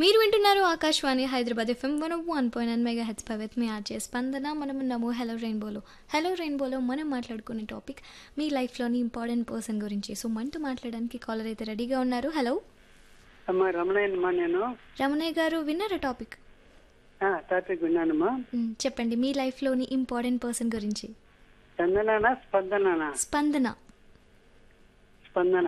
మీరు వింటున్నారు Akashvani Hyderabad FM one one point nine mega H with me RJ Spandana మనం ఉన్నాము హలో రెయిన్బోలో హలో రెయిన్బోలో మనం మాట్లాడుకునే టాపిక్ మీ లైఫ్లోని ఇంపార్టెంట్ పర్సన్ గురించి సో మనతో మాట్లాడడానికి కాలర్ అయితే రెడీగా ఉన్నారు హలో అమ్మా రమణయ్యనమ్మా నేను రమణయ్య గారు విన్నారా టాపిక్ ఆ, టాపిక్ విన్నానమ్మా మ్, చెప్పండి మీ లైఫ్లోని ఇంపార్టెంట్ పర్సన్ గురించి చందనానా స్పందనానా స్పందన స్పందన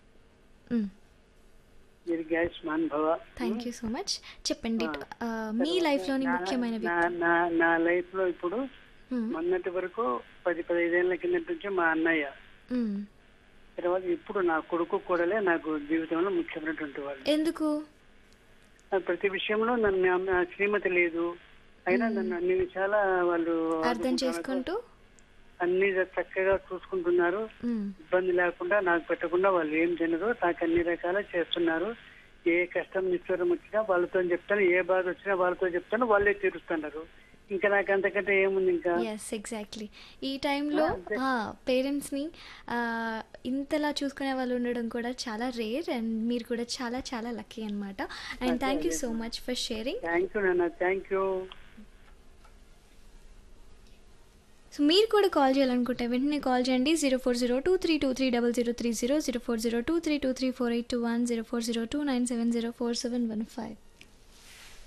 దీర్ఘాయుష్మాన్ భవ థ్యాంక్ యూ సో మచ్ చెప్పండి ఆ, మీ లైఫ్లోని నా- ముఖ్యమైన నా వ్యక్తి నా నా లైఫ్ లో ఇప్పుడు మ్, మొన్నటి వరకు పది పదిహేదేళ్ల కిందటి నుంచి మా అన్నయ్య మ్. తర్వాత ఇప్పుడు నా కొడుకు కూడలే నాకు జీవితంలో ముఖ్యమైనటువంటి వాళ్ళు ఎందుకు నాకు ప్రతి విషయంలో నన్ను నా- నా శ్రీమతి లేదు అయినా నన్ను అన్ని విషయాల వాళ్ళు అర్థం చేసుకుంటూ అన్ని చక్కగా చూసుకుంటున్నారు మ్, ఇబ్బంది లేకుండా నాకు పెట్టకుండా వాళ్ళు ఏం తినరు నాకు అన్ని రకాల చేస్తున్నారు ఏ కష్టం నిశ్చరం వచ్చినా వాళ్ళతో చెప్తాను ఏ బాధ వచ్చినా వాళ్ళతో చెప్తాను వాళ్ళే తీరుస్తున్నారు ఇంకా నాకు అంతకంటే ఏముంది ఇంకా ఎస్ ఎగ్జాక్ట్లీ ఈ టైంలో పేరెంట్స్ని ఇంతలా చూసుకునే వాళ్ళు ఉండడం కూడా చాలా రేర్ అండ్ మీరు కూడా చాలా చాలా లక్కీ అనమాట and thank you so much for sharing thank you నాన్న థ్యాంక్ యూ సో మీరు కూడా కాల్ చేయాలనుకుంటే వెంటనే కాల్ చేయండి zero four zero two three two three double zero three zero zero four zero two three two three four eight two one zero four zero two nine seven zero four seven one five